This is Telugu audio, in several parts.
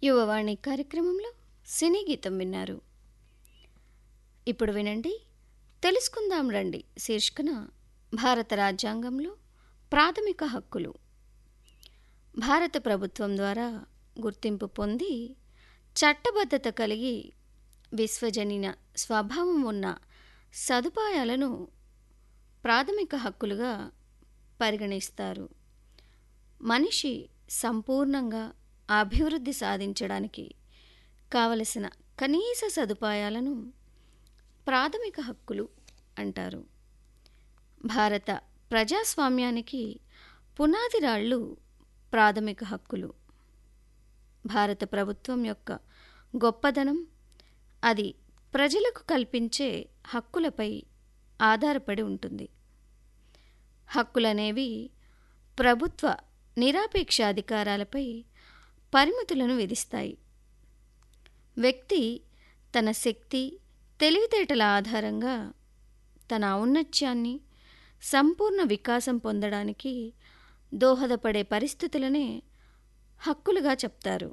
యువవాణి కార్యక్రమంలో సినీ గీతం విన్నారు ఇప్పుడు వినండి తెలుసుకుందాం రండి శీర్షికన భారత రాజ్యాంగంలో ప్రాథమిక హక్కులు భారత ప్రభుత్వం ద్వారా గుర్తింపు పొంది చట్టబద్ధత కలిగి విశ్వజనీన స్వభావం ఉన్న సదుపాయాలను ప్రాథమిక హక్కులుగా పరిగణిస్తారు మనిషి సంపూర్ణంగా అభివృద్ధి సాధించడానికి కావలసిన కనీస సదుపాయాలను ప్రాథమిక హక్కులు అంటారు భారత ప్రజాస్వామ్యానికి పునాది రాళ్ళు ప్రాథమిక హక్కులు భారత ప్రభుత్వం యొక్క గొప్పదనం అది ప్రజలకు కల్పించే హక్కులపై ఆధారపడి ఉంటుంది హక్కులనేవి ప్రభుత్వ నిరాపేక్ష అధికారాలపై పరిమితులను విధిస్తాయి వ్యక్తి తన శక్తి తెలివితేటల ఆధారంగా తన ఔన్నత్యాన్ని సంపూర్ణ వికాసం పొందడానికి దోహదపడే పరిస్థితులనే హక్కులుగా చెప్తారు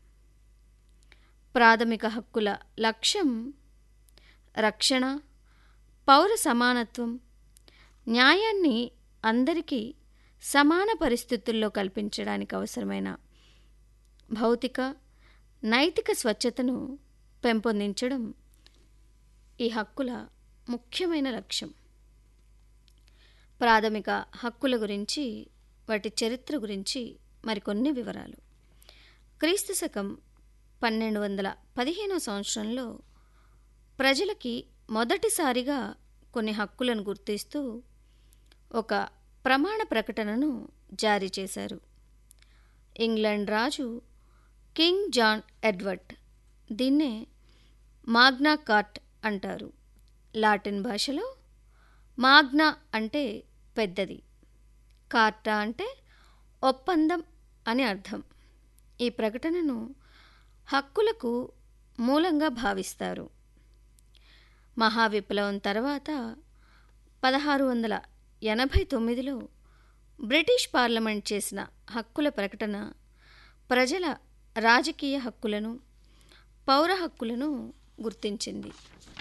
ప్రాథమిక హక్కుల లక్ష్యం రక్షణ పౌర సమానత్వం న్యాయాన్ని అందరికీ సమాన పరిస్థితుల్లో కల్పించడానికి అవసరమైన భౌతిక నైతిక స్వచ్ఛతను పెంపొందించడం ఈ హక్కుల ముఖ్యమైన లక్ష్యం ప్రాథమిక హక్కుల గురించి వాటి చరిత్ర గురించి మరికొన్ని వివరాలు క్రీస్తు శకం పన్నెండు వందల పదిహేనో సంవత్సరంలో ప్రజలకి మొదటిసారిగా కొన్ని హక్కులను గుర్తిస్తూ ఒక ప్రమాణ ప్రకటనను జారీ చేశారు ఇంగ్లాండ్ రాజు కింగ్ జాన్ ఎడ్వర్డ్ దీన్నే మాగ్నా కార్ట్ అంటారు లాటిన్ భాషలో మాగ్నా అంటే పెద్దది కార్టా అంటే ఒప్పందం అని అర్థం ఈ ప్రకటనను హక్కులకు మూలంగా భావిస్తారు మహావిప్లవం తర్వాత పదహారు వందల ఎనభై తొమ్మిదిలో బ్రిటిష్ పార్లమెంట్ చేసిన హక్కుల ప్రకటన ప్రజల రాజకీయ హక్కులను పౌర హక్కులను గుర్తించింది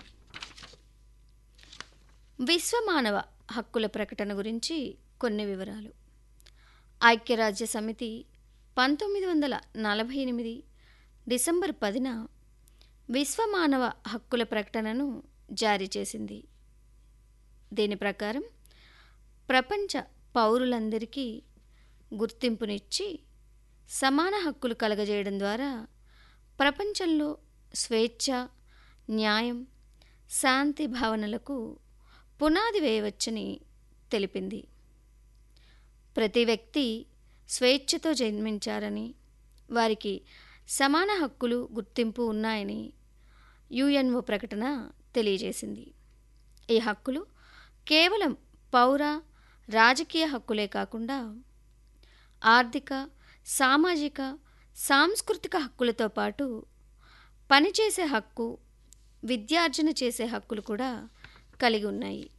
విశ్వమానవ హక్కుల ప్రకటన గురించి కొన్ని వివరాలు ఐక్యరాజ్య సమితి పంతొమ్మిది వందల నలభై ఎనిమిది డిసెంబర్ పదిన విశ్వమానవ హక్కుల ప్రకటనను జారీ చేసింది దీని ప్రకారం ప్రపంచ పౌరులందరికీ గుర్తింపునిచ్చి సమాన హక్కులు కలగజేయడం ద్వారా ప్రపంచంలో స్వేచ్ఛ న్యాయం శాంతి భావనలకు పునాది వేయవచ్చని తెలిపింది ప్రతి వ్యక్తి స్వేచ్ఛతో జన్మించారని వారికి సమాన హక్కులు గుర్తింపు ఉన్నాయని యుఎన్ఓ ప్రకటన తెలియజేసింది ఈ హక్కులు కేవలం పౌర రాజకీయ హక్కులే కాకుండా ఆర్థిక సామాజిక సాంస్కృతిక హక్కులతో పాటు పనిచేసే హక్కు విద్యార్జన చేసే హక్కులు కూడా కలిగి ఉన్నాయి